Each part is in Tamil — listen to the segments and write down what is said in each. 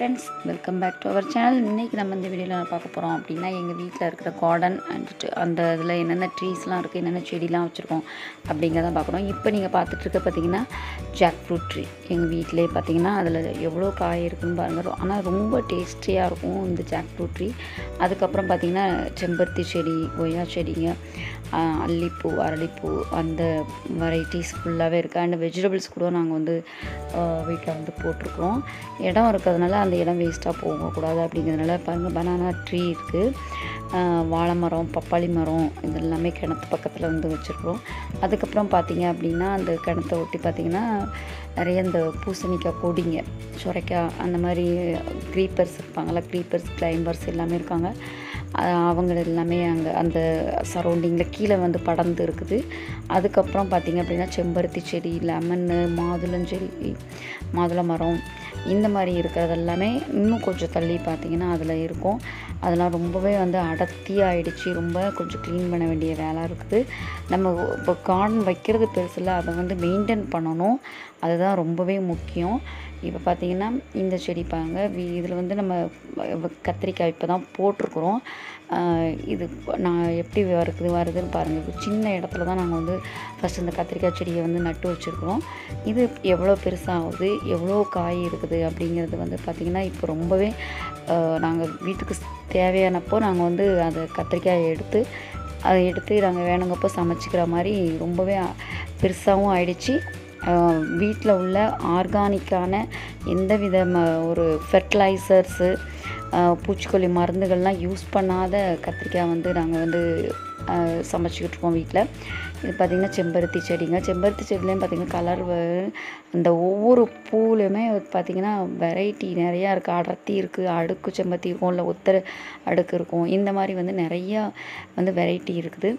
friends welcome back to our channel இன்றைக்கி நம்ம இந்த வீடியோவில் பார்க்க போகிறோம் அப்படின்னா எங்கள் வீட்டில் இருக்கிற கார்டன் அண்ட் அந்த இதில் என்னென்ன ட்ரீஸ்லாம் இருக்குது என்னென்ன செடிலாம் வச்சுருக்கோம் அப்படிங்கிறத பார்க்குறோம் இப்போ நீங்கள் பார்த்துட்டு இருக்க பார்த்தீங்கன்னா ஜாக் ஃப்ரூட் ட்ரீ எங்கள் வீட்டிலே பார்த்தீங்கன்னா அதில் எவ்வளோ காய் இருக்குன்னு பாருங்கள் ஆனால் ரொம்ப டேஸ்டியாக இருக்கும் இந்த ஜாக் ஃப்ரூட் ட்ரீ அதுக்கப்புறம் பார்த்தீங்கன்னா செம்பருத்தி செடி கொய்யா செடிங்க ஆஹ் அல்லிப்பூ அரளிப்பூ அந்த வெரைட்டிஸ் ஃபுல்லாகவே இருக்குது அண்ட் வெஜிடபிள்ஸ் கூட நாங்கள் வந்து வீட்டில் வந்து போட்டிருக்கோம் இடம் இருக்கிறதுனால அந்த இடம் வேஸ்ட்டாக போகக்கூடாது அப்படிங்கிறதுனால பாருங்கள் பனானா ட்ரீ இருக்குது வாழை மரம் பப்பாளி மரம் இது எல்லாமே கிணத்து பக்கத்தில் வந்து வச்சுருக்குறோம் அதுக்கப்புறம் பார்த்தீங்க அப்படின்னா அந்த கிணத்தை ஒட்டி பார்த்திங்கன்னா நிறைய இந்த பூசணிக்காய் கொடிங்க சுரைக்காய் அந்த மாதிரி க்ரீப்பர்ஸ் இருப்பாங்கள்ல க்ரீப்பர்ஸ் கிளைம்பர்ஸ் எல்லாமே இருக்காங்க அஹ் அவங்க எல்லாமே அங்கே அந்த சரௌண்டிங்கில் கீழே வந்து படர்ந்து இருக்குது அதுக்கப்புறம் பார்த்திங்க அப்படின்னா செம்பருத்தி செடி லெமன்னு மாதுளஞ்செடி மாதுளை மரம் இந்த மாதிரி இருக்கிறது எல்லாமே இன்னும் கொஞ்சம் தள்ளி பார்த்திங்கன்னா அதில் இருக்கும் அதெல்லாம் ரொம்பவே வந்து அடர்த்தி ஆயிடுச்சு ரொம்ப கொஞ்சம் க்ளீன் பண்ண வேண்டிய வேலை இருக்குது நம்ம இப்போ கார்டன் வைக்கிறது பெருசில் அதை வந்து மெயின்டைன் பண்ணணும் அதுதான் ரொம்பவே முக்கியம் இப்போ பார்த்தீங்கன்னா இந்த செடி பாருங்க இதில் வந்து நம்ம வ- கத்திரிக்காய் இப்போ தான் போட்டிருக்குறோம் ஆஹ் இது ப- நான் எப்படி வருது வருதுன்னு பாருங்கள் இது சின்ன இடத்துல தான் நாங்கள் வந்து ஃபஸ்ட் இந்த கத்திரிக்காய் செடியை வந்து நட்டு வச்சுருக்குறோம் இது எவ்வளோ பெருசாகுது எவ்வளோ காய் இருக்குது அப்படிங்கிறது வந்து பார்த்திங்கன்னா இப்போ ரொம்பவே நாங்கள் வீட்டுக்கு ஸ்- தேவையானப்போ நாங்கள் வந்து அந்த கத்திரிக்காயை எடுத்து அதை எடுத்து நாங்கள் வேணுங்கப்போ சமைச்சிக்கிற மாதிரி ரொம்பவே பெருசாகவும் ஆயிடுச்சு வீட்டில் உள்ள ஆர்கானிக்கான எந்த வித ம- ஒரு ஃபெர்டிலைசர்ஸு பூச்சிக்கொல்லி மருந்துகள்லாம் யூஸ் பண்ணாத கத்திரிக்காய் வந்து நாங்கள் வந்து அஹ், சமைச்சிக்கிட்டு இருக்கோம் வீட்டில் இது பார்த்திங்கன்னா செம்பருத்தி செடிங்க செம்பருத்தி செடிலையும் பார்த்திங்கன்னா கலர் அந்த ஒவ்வொரு பூலையுமே பார்த்திங்கன்னா வெரைட்டி நிறையா இருக்குது அடர்த்தி இருக்குது அடுக்கு செம்பருத்தி இருக்கும் இல்லை ஒத்தரை அடுக்கு இருக்கும் இந்த மாதிரி வந்து நிறையா வந்து வெரைட்டி இருக்குது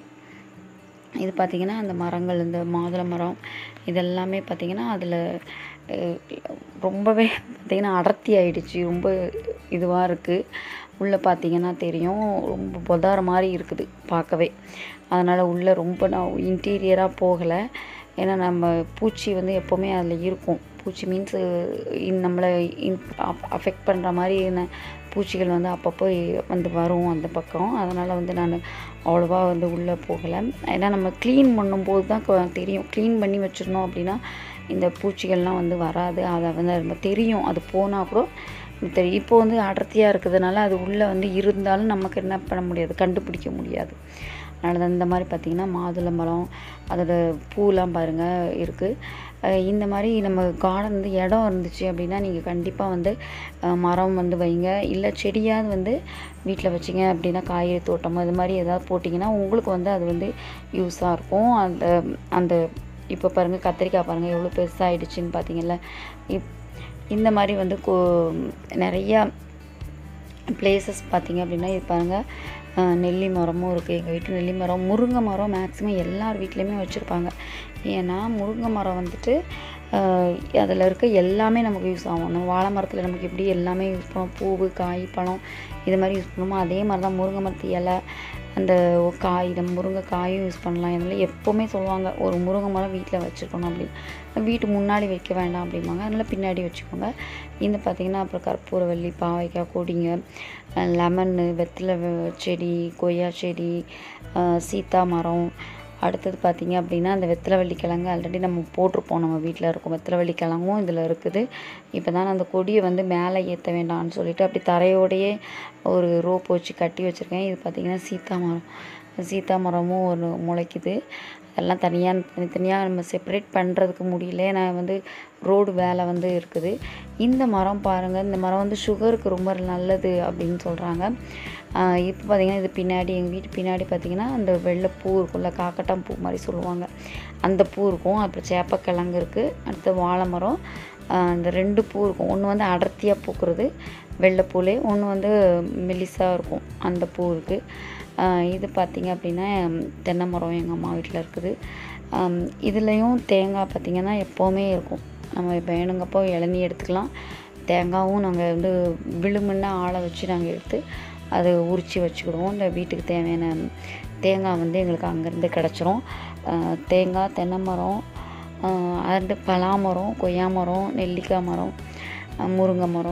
இது பார்த்திங்கன்னா அந்த மரங்கள் இந்த மாதுளை மரம் இதெல்லாமே பார்த்திங்கன்னா அதில் ரொம்பவே பார்த்திங்கன்னா அடர்த்தி ஆயிடுச்சு ரொம்ப இதுவாக இருக்குது உள்ளே பார்த்திங்கன்னா தெரியும் ரொம்ப பொதார மாதிரி இருக்குது பார்க்கவே அதனால் உள்ளே ரொம்ப நான் இன்டீரியராக போகலை ஏன்னா நம்ம பூச்சி வந்து எப்போவுமே அதில் இருக்கும் பூச்சி மீன்ஸ் நம்மளை அஃபெக்ட் பண்ணுற மாதிரி என்ன பூச்சிகள் வந்து அப்பப்போ வந்து வரும் அந்த பக்கம் அதனால் வந்து நான் அவ்வளோவா வந்து உள்ளே போகலை ஏன்னா நம்ம க்ளீன் பண்ணும்போது தான் கொ- தெரியும் க்ளீன் பண்ணி வச்சுருந்தோம் அப்படின்னா இந்த பூச்சிகள்லாம் வந்து வராது அதை வந்து நம்ம தெரியும் அது போனால் கூட தெரியும் இப்போ வந்து அடர்த்தியாக இருக்கிறதுனால அது உள்ளே வந்து இருந்தாலும் நமக்கு என்ன பண்ண முடியாது கண்டுபிடிக்க முடியாது அதனால தான் இந்த மாதிரி பார்த்திங்கன்னா மாதுளை மரம் அதோட பூலாம் பாருங்கள் இருக்குது இந்த மாதிரி நம்ம கார்டன் வந்து இடம் இருந்துச்சு அப்படின்னா நீங்கள் கண்டிப்பாக வந்து அஹ், மரம் வந்து வைங்க இல்லை செடியாவது வந்து வீட்டில் வச்சிங்க அப்படின்னா காய்கறி தோட்டம் இது மாதிரி ஏதாவது போட்டிங்கன்னா உங்களுக்கு வந்து அது வந்து யூஸாக இருக்கும் அந்த அந்த இப்போ பாருங்கள் கத்திரிக்காய் பாருங்கள் எவ்வளோ பெருசாகிடுச்சின்னு பார்த்தீங்கல்ல இப் இந்த மாதிரி வந்து கோ நிறையா பிளேசஸ் பார்த்தீங்க அப்படின்னா இது பாருங்கள் அஹ், நெல்லி மரமும் இருக்குது எங்கள் வீட்டில் நெல்லி மரம் முருங்கை மரம் மேக்ஸிமம் எல்லார் வீட்லேயுமே வச்சுருப்பாங்க ஏன்னா முருங்கை மரம் வந்துட்டு அதில் இருக்க எல்லாமே நமக்கு யூஸ் ஆகும் நம்ம வாழை மரத்தில் நமக்கு எப்படி எல்லாமே யூஸ் பண்ணுவோம் பூவு காய் பழம் இது மாதிரி யூஸ் பண்ணுவோமோ அதே மாதிரி தான் முருங்கை மரத்து இலை அந்த காய் நம்ம முருங்கை காயும் யூஸ் பண்ணலாம் இதெல்லாம் எப்போவுமே சொல்லுவாங்க ஒரு முருங்கை மரம் வீட்டில் வச்சுருக்கணும் அப்படின்னு வீட்டு முன்னாடி வைக்க வேண்டாம் அப்படிம்பாங்க அதனால் பின்னாடி வச்சுக்கோங்க இந்த பார்த்திங்கன்னா அப்புறம் கற்பூரவள்ளி பாவைக்காய் கொடிங்க லெமன்னு வெத்தலை வெ- செடி கொய்யா செடி அஹ் சீத்தா மரம் அடுத்தது பார்த்திங்க அப்படின்னா அந்த வெத்தலைவள்ளி கிழங்கு ஆல்ரெடி நம்ம போட்டிருப்போம் நம்ம வீட்டில் இருக்கும் வெத்தலைவள்ளி கிழங்கும் இதில் இருக்குது இப்போ தான் அந்த கொடியை வந்து மேலே ஏற்ற வேண்டாம்னு சொல்லிட்டு அப்படி தரையோடையே ஒரு ரோப் வச்சு கட்டி வச்சுருக்கேன் இது பார்த்திங்கன்னா சீத்தா மரம் சீத்தா மரமும் ஒரு முளைக்குது அதெல்லாம் தனியாக தனித்தனியாக நம்ம செப்பரேட் பண்ணுறதுக்கு முடியல ஏன்னா வந்து ரோடு வேலை வந்து இருக்குது இந்த மரம் பாருங்கள் இந்த மரம் வந்து சுகருக்கு ரொம்ப நல்லது அப்படின்னு சொல்கிறாங்க இப்போ பார்த்திங்கன்னா இது பின்னாடி எங்கள் வீட்டு பின்னாடி பார்த்திங்கன்னா அந்த வெள்ளை பூ இருக்கும்ல காக்கட்டான் பூ மாதிரி சொல்லுவாங்க அந்த பூ இருக்கும் அப்புறம் சேப்பக்கிழங்கு இருக்குது அடுத்து வாழை மரம் ஆஹ் இந்த ரெண்டு பூ இருக்கும் ஒன்று வந்து அடர்த்தியாக பூக்கிறது வெள்ளைப்பூலே ஒன்று வந்து மெலிசாக இருக்கும் அந்த பூ இருக்குது ஆஹ் இது பார்த்திங்க அப்படின்னா ம், தென்னை மரம் எங்கள் அம்மா வீட்டில் இருக்குது ஆம், இதுலேயும் தேங்காய் பார்த்திங்கன்னா எப்போவுமே இருக்கும் நம்ம வேணுங்கப்போ இளநீ எடுத்துக்கலாம் தேங்காயும் நாங்கள் வந்து விழுமுன்னா ஆளை வச்சு நாங்கள் எடுத்து அதை உரித்து வச்சுக்கிடுவோம் இந்த வீட்டுக்கு தேவையான தேங்காய் வந்து எங்களுக்கு அங்கேருந்து கிடச்சிரும் ஆஹ் தேங்காய் தென்னை மரம் ஆஹ் அண்டு பலா மரம் கொய்யா மரம் நெல்லிக்காய் மரம் அஹ் முருங்கை மரம்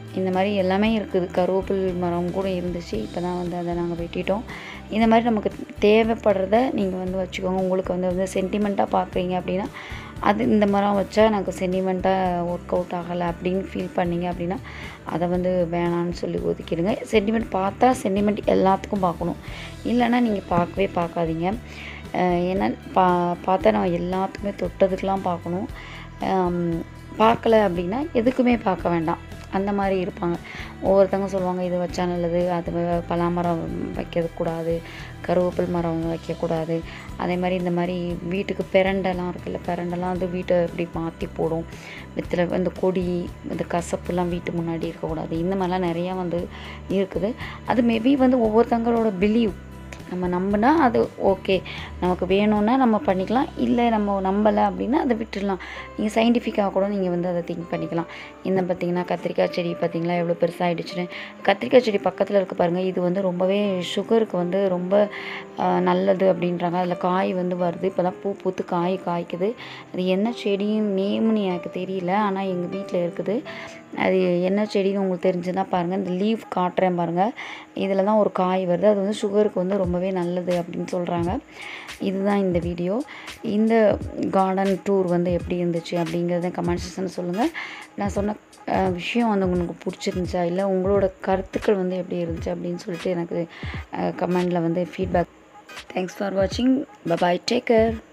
இந்த மாதிரி எல்லாமே இருக்குது கருவேப்பில் மரம் கூட இருந்துச்சு இப்போ தான் வந்து அதை நாங்கள் வெட்டிட்டோம் இந்த மாதிரி நமக்கு தேவைப்படுறத நீங்கள் வந்து வச்சுக்கோங்க உங்களுக்கு வந்து வந்து சென்டிமெண்ட்டாக பார்க்குறீங்க அப்படின்னா அது இந்த மரம் வச்சா எனக்கு சென்டிமெண்ட்டாக ஒர்க் அவுட் ஆகலை அப்படின்னு ஃபீல் பண்ணீங்க அப்படின்னா அதை வந்து வேணான்னு சொல்லி ஒதுக்கிடுங்க சென்டிமெண்ட் பார்த்தா சென்டிமெண்ட் எல்லாத்துக்கும் பார்க்கணும் இல்லைன்னா நீங்கள் பார்க்கவே பார்க்காதீங்க அஹ் ஏன்னா பா பார்த்தா நம்ம எல்லாத்துக்குமே தொட்டதுக்கெலாம் பார்க்கணும் ஆம், பார்க்கல அப்படின்னா எதுக்குமே பார்க்க வேண்டாம் அந்த மாதிரி இருப்பாங்க ஒவ்வொருத்தவங்க சொல்லுவாங்க இது வச்சா நல்லது அது வ- பலாமரம் வைக்கக்கூடாது கருவேப்பில் மரம் வைக்கக்கூடாது அதே மாதிரி இந்த மாதிரி வீட்டுக்கு பிரண்டெல்லாம் இருக்குல்ல பிரண்டெல்லாம் வந்து வீட்டை இப்படி மாற்றி போடும் வித்தில் இந்த கொடி இந்த கசப்புலாம் வீட்டு முன்னாடி இருக்கக்கூடாது இந்த மாதிரிலாம் நிறையா வந்து இருக்குது அது மேபி வந்து ஒவ்வொருத்தங்களோட பிலீவ் நம்ம நம்பினா அது ஓகே நமக்கு வேணும்னா நம்ம பண்ணிக்கலாம் இல்லை நம்ம நம்பலை அப்படின்னா அதை விட்டுடலாம் நீங்கள் சயின்டிஃபிக்காக கூட நீங்கள் வந்து அதை திங்க் பண்ணிக்கலாம் இந்த பார்த்தீங்கன்னா கத்திரிக்காய் செடி பார்த்தீங்களா எவ்வளோ பெருசாகிடுச்சுன்னு கத்திரிக்காய் செடி பக்கத்தில் இருக்க பாருங்கள் இது வந்து ரொம்பவே சுகருக்கு வந்து ரொம்ப ஆஹ், நல்லது அப்படின்றாங்க அதில் காய் வந்து வருது இப்போ தான் பூ பூத்து காய் காய்க்குது அது என்ன செடியும் நேம்னு எனக்கு தெரியல ஆனால் எங்கள் வீட்டில் இருக்குது அது என்ன செடின்னு உங்களுக்கு தெரிஞ்சுன்னா பாருங்கள் இந்த லீஃப் காட்டுறேன் பாருங்கள் இதில் தான் ஒரு காய் வருது அது வந்து சுகருக்கு வந்து ரொம்பவே நல்லது அப்படின்னு சொல்கிறாங்க இதுதான் இந்த வீடியோ இந்த கார்டன் டூர் வந்து எப்படி இருந்துச்சு அப்படிங்கிறத கமெண்ட் செக்ஷனில் சொல்லுங்கள் நான் சொன்ன அஹ், விஷயம் வந்து உங்களுக்கு பிடிச்சிருந்துச்சா இல்லை உங்களோட கருத்துக்கள் வந்து எப்படி இருந்துச்சு அப்படின்னு சொல்லிட்டு எனக்கு கமெண்டில் வந்து ஃபீட்பேக் தேங்க்ஸ் ஃபார் வாட்சிங் பபாய் டேக் கேர்